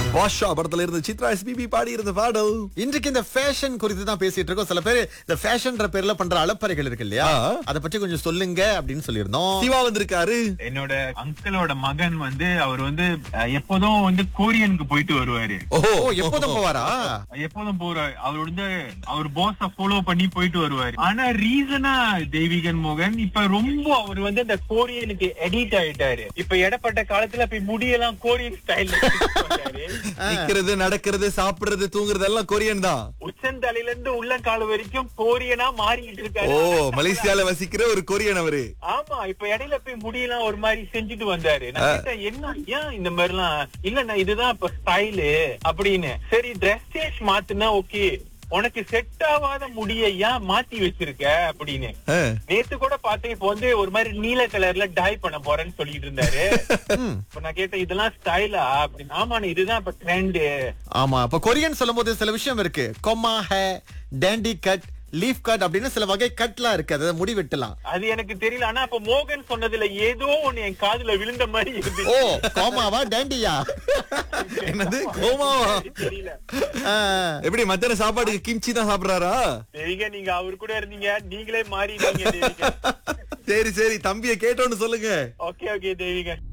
பாஷா படத்துல இருந்து சித்ரா எஸ்பிபி பாடி இருந்த பாடல் இன்றைக்கு இந்த ஃபேஷன் குறித்து தான் பேசிட்டு இருக்கோம் சில பேர் இந்த ஃபேஷன்ன்ற பேர்ல பண்ற அலப்பறைகள் இருக்கு இல்லையா ஆ. அத பற்றி கொஞ்சம் சொல்லுங்க அப்படின்னு சொல்லியிருந்தோம் சிவா வந்திருக்காரு என்னோட அங்கிளோட மகன் வந்து அவர் வந்து அஹ், எப்போதும் வந்து கோரியனுக்கு போயிட்டு வருவாரு ஓஹோ ஓ எப்போதும் போவாரா எப்போதும் போறாரு அவர் வந்து அவர் பாஸ ஃபாலோ பண்ணி போயிட்டு வருவாரு ஆனா ரீசனா தெய்வீகன் மோகன் இப்ப ரொம்ப அவர் வந்து இந்த கோரியனுக்கு எடிட் ஆயிட்டாரு இப்ப இடப்பட்ட காலத்துல இப்ப முடியெல்லாம் கோரியன் ஸ்டைல் நிக்கிறது நடக்கிறது சாப்பிடுறது தூங்குறது எல்லாம் கொரியன் தான் உச்சந்தலையில இருந்து உள்ளங்கால் வரைக்கும் கோரியனா மாறிக்கிட்டு ஓ இருக்காரு மலேசியால வசிக்கிற ஒரு கொரியன் அவரு ஆமா இப்ப இடையில போய் முடியெல்லாம் ஒரு மாதிரி செஞ்சுட்டு வந்தாரு நான் கேட்டேன் என்ன ஏன் இந்த மாதிரி எல்லாம் இல்ல நான் இதுதான் இப்ப ஸ்டைலு அப்படின்னு சரி ட்ரெஸ் சேஞ்ச் மாத்துனா ஓகே உனக்கு செட் ஆகாத முடிய ஏன் மாத்தி வச்சிருக்க அப்படின்னு ஆ. நேத்து கூட பார்த்தேன் இப்ப வந்து ஒரு மாதிரி நீல கலர்ல டை பண்ண போறேன்னு சொல்லிட்டு இருந்தாரு இப்ப நான் கேட்டேன் இதெல்லாம் ஸ்டைலா அப்படின்னு ஆமா இதுதான் இப்ப ட்ரெண்ட் ஆமா இப்ப கொரியன் சொல்லும்போது சில விஷயம் இருக்கு கொம்மா ஹே டேண்டி கட் லீஃப் கட் அப்படின்னு சில வகை கட்லாம் இருக்கு அதாவது முடி வெட்டலாம் அது எனக்கு தெரியல ஆனா அப்ப மோகன் சொன்னதுல ஏதோ ஒண்ணு என் காதுல விழுந்த மாதிரி ஓ இருந்துச்சு கோமாவா டேண்டியா என்னது கோமாவா தெரியல ஆ. எப்படி மத்தியான சாப்பாடுக்கு கிம்ச்சி தான் சாப்பிடுறாரா தேவிகா நீங்க அவர் கூட இருந்தீங்க நீங்களே மாறிட்டீங்க தேவிகா சரி சரி தம்பிய கேட்டோன்னு சொல்லுங்க ஓகே ஓகே தேவிகா